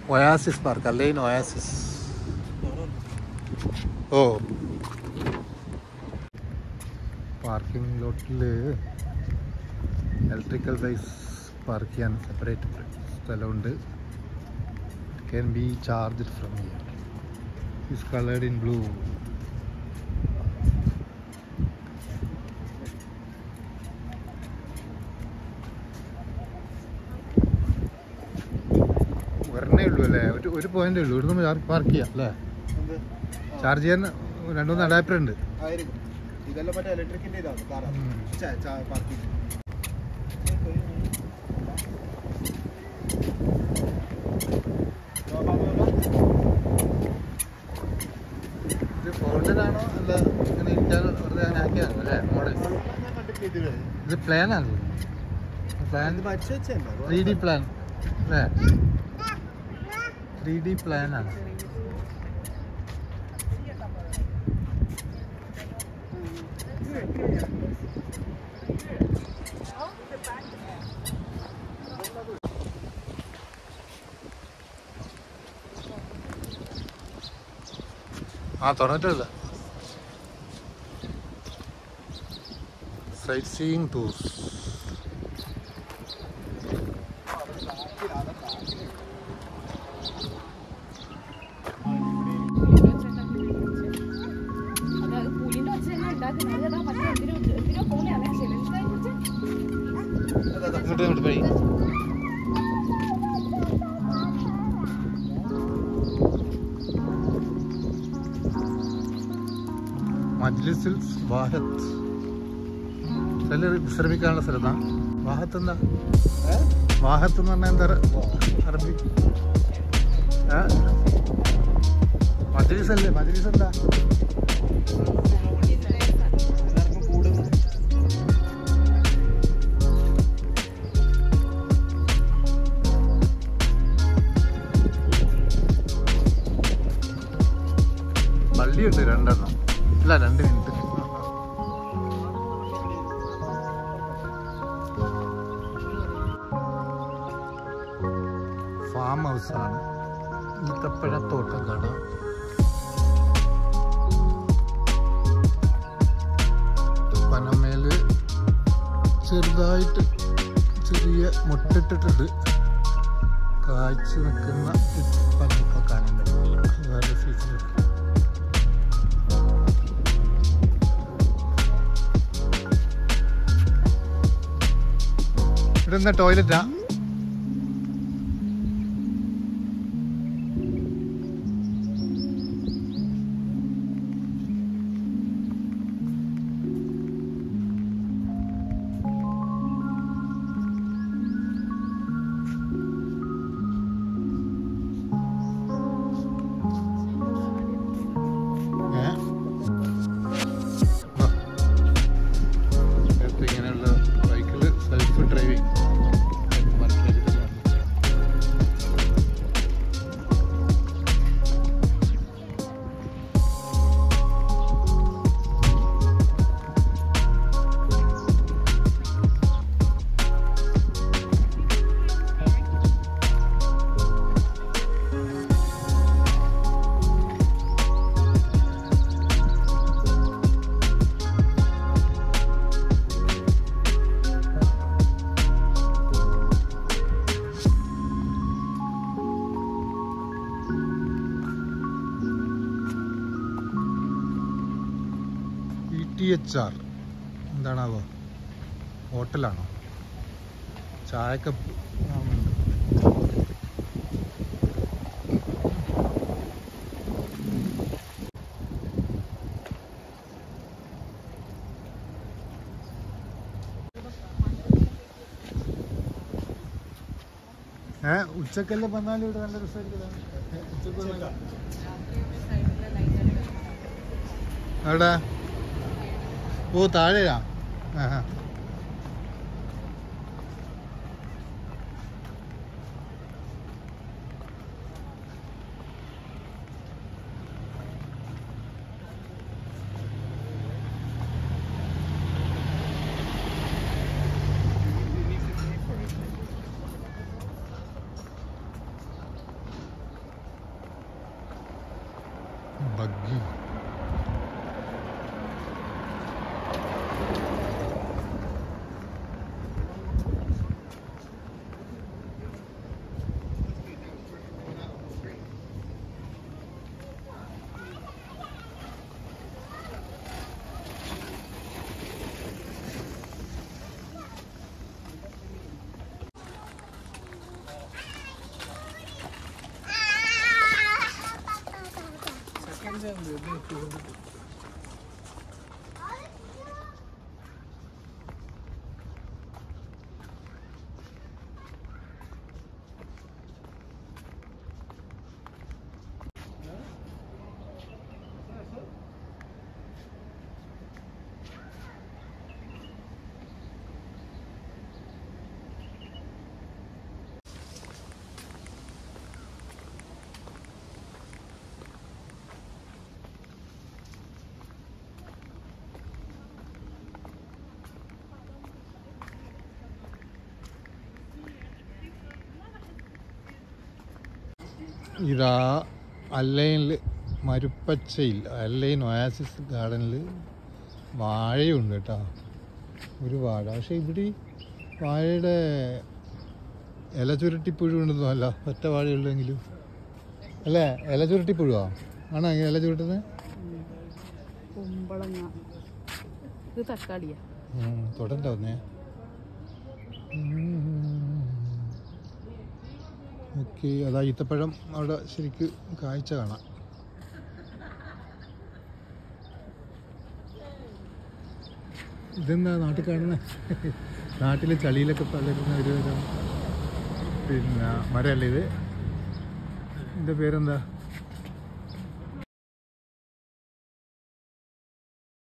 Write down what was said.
Oasis park അല്ലൈൻ Oasis ഓ parking ലോട്ടിൽ ഇലക്ട്രിക്കൽ ബൈസ് പാർക്ക് ചെയ്യാൻ സെപ്പറേറ്റ് സ്ഥലമുണ്ട് can be charged from here is coloured in blue ഒരെണ്ണേ ഉള്ളൂ അല്ലേ ഒരു ഒരു പോയിന്റേ ഉള്ളൂ ഇവിടുന്ന് പാർക്ക് ചെയ്യാം അല്ലേ ചാർജ് ചെയ്യാൻ രണ്ടു മൂന്ന് അഡാപ്റ്റർ ഉണ്ട് ആയിരിക്കും ഇതെല്ലാം മറ്റേ ഇലക്ട്രിക്കിന്റെ ഇതാണ് കാറാ ഉം. പാർക്കിംഗ് ഇത് ഫോൾഡഡാണോ അല്ല ഇങ്ങനെ ഇട്ടാൽ വെറുതെ അങ്ങനെ ആക്കിയാണോ അല്ലേ മോഡൽ ഇത് പ്ലാൻ ആണ് പ്ലാൻ ത്രീ ഡി പ്ലാൻ അല്ലേ ത്രീ ഡി പ്ലാൻ ആണ് ആ തുറന്നിട്ടില്ല സൈറ്റ് സീയിങ് ടൂർസ് അത് പുലിന്റെ ഒച്ച തന്നെ ഉണ്ടാക്കുന്നത് അതാ മറ്റേ എന്തിനോ എന്തിനോ പോലെയാണ് ചെലവിനെ കുറിച്ച് ഇങ്ങോട്ട് ഇങ്ങോട്ട് പോയി മജ്ലിസിൽ വാഹത്ത് സ്ഥലം വിശ്രമിക്കാനുള്ള സ്ഥലത്താ വാഹത്ത് എന്താ വാഹത്ത് എന്ന് പറഞ്ഞാൽ എന്താ അറബി ഏ? മജ്ലിസ് അല്ലേ മജ്ലിസ് എന്താ പള്ളിയുണ്ട് രണ്ടെണ്ണം ഇല്ല രണ്ട് മിനിറ്റ് ഫാം ഹൗസാണ് ഈത്തപ്പഴത്തോട്ടം കാണാം പനമേല് ചെറുതായിട്ട് ചെറിയ മുട്ടിട്ടിട്ടുണ്ട് കാഴ്ച നിൽക്കുന്ന പനൊക്കെ കാണുന്നുണ്ട് വേറെ സീസണിൽ ഇവിടെ എന്താ ടോയ്ലറ്റാ ഏ? ആ. നേരത്തെ ഇങ്ങനെയുള്ള ബൈക്കിൽ self driving E T H R എന്താണാവോ ഹോട്ടലാണോ ചായക്കപ്പ് ആവുന്നുണ്ട് ഏ ഉച്ചക്കല്ലേ വന്നാലും ഇവിടെ നല്ല രസമായിരിക്കും ഉച്ചക്ക് വന്നാൽ എവിടെ ഓ താഴെയാ ആ ആ. ബഗ്ഗി ഇതാ അല്ലൈനിൽ മരുപ്പച്ചയിൽ അല്ലൈൻ ഒയാസിസ് ഗാർഡനിൽ വാഴയുണ്ട് കേട്ടോ ഒരു വാഴ പക്ഷേ ഇവിടെ ഈ വാഴയുടെ ഇല ചുരുട്ടിപ്പുഴു ഉണ്ടെന്നോ അല്ല ഒറ്റ വാഴയുള്ളെങ്കിലും അല്ലേ ഇല ചുരുട്ടിപ്പുഴുവാ ആണോ ഇല ചുരുട്ടുന്നത് കുമ്പളങ്ങ ഇത് തക്കാളിയാ തൊടണ്ട വന്നേ ഓക്കെ അതാ ഈത്തപ്പഴം അവിടെ ശരിക്ക് കാഴ്ച കാണാം ഇതെന്താ നാട്ടിൽ കാണുന്ന നാട്ടിൽ ചളിയിലൊക്കെ പലരുന്ന ഒരു തരം പിന്നെ മരമല്ലേ ഇത് ഇതിൻ്റെ പേരെന്താ